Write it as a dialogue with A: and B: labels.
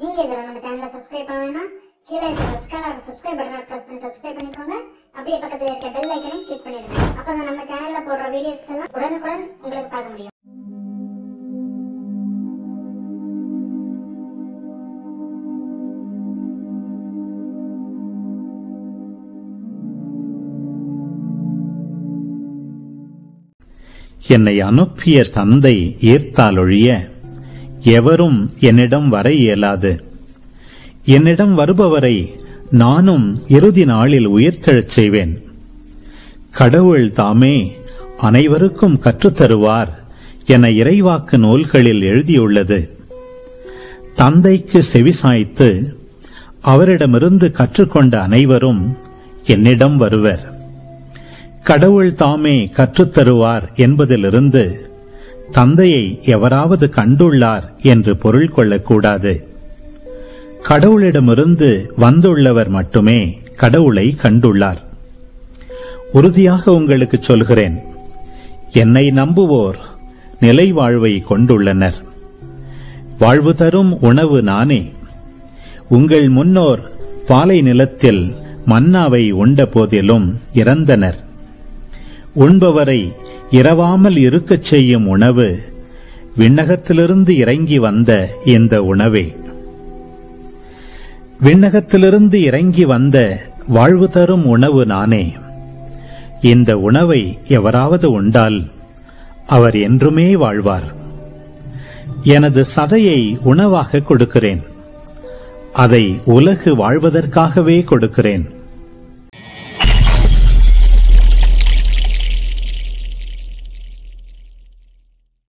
A: நீங்க இதுல நம்ம சேனலை சப்ஸ்கிரைப் பண்ணணும்னா கீழே இருக்க ரெட் கலர் சப்ஸ்கிரைப் பட்டனை பிரஸ் பண்ணி சப்ஸ்கிரைப் பண்ணிக்கோங்க அப்படியே பக்கத்துல இருக்க பெல் ஐக்கனையும் கிளிக் பண்ணிடுங்க அப்பதான் நம்ம சேனல்ல போடுற வீடியோஸ் எல்லாம் உடனுக்குடன் உங்களுக்கு பார்க்க முடியும்
B: என்னை அனுப்பிய தந்தை ஈர்த்தாலொழிய எவரும் என்னிடம் வர இயலாது என்னிடம் வருபவரை நானும் இறுதி நாளில் உயிர்த்தெழச் செய்வேன் கடவுள் தாமே அனைவருக்கும் கற்றுத்தருவார் என இறைவாக்கு நூல்களில் எழுதியுள்ளது தந்தைக்கு செவிசாய்த்து அவரிடமிருந்து கற்றுக்கொண்ட அனைவரும் என்னிடம் வருவர் கடவுள் தாமே கற்றுத்தருவார் என்பதிலிருந்து தந்தையை எவராவது கண்டுள்ளார் என்று பொருள் கொள்ளக்கூடாது கடவுளிடமிருந்து வந்துள்ளவர் மட்டுமே கடவுளை கண்டுள்ளார் உறுதியாக உங்களுக்கு சொல்கிறேன் என்னை நம்புவோர் நிலை வாழ்வை கொண்டுள்ளனர் வாழ்வு தரும் உணவு நானே உங்கள் முன்னோர் பாலை நிலத்தில் மன்னாவை உண்ட போதிலும் இறந்தனர் உண்பவரை இரவாமல் இருக்கச் செய்யும் உணவு விண்ணகத்திலிருந்து இறங்கி வந்த இந்த உணவே விண்ணகத்திலிருந்து இறங்கி வந்த வாழ்வு தரும் உணவு நானே இந்த உணவை எவராவது உண்டால் அவர் என்றுமே வாழ்வார் எனது சதையை உணவாக கொடுக்கிறேன் அதை உலகு வாழ்வதற்காகவே கொடுக்கிறேன்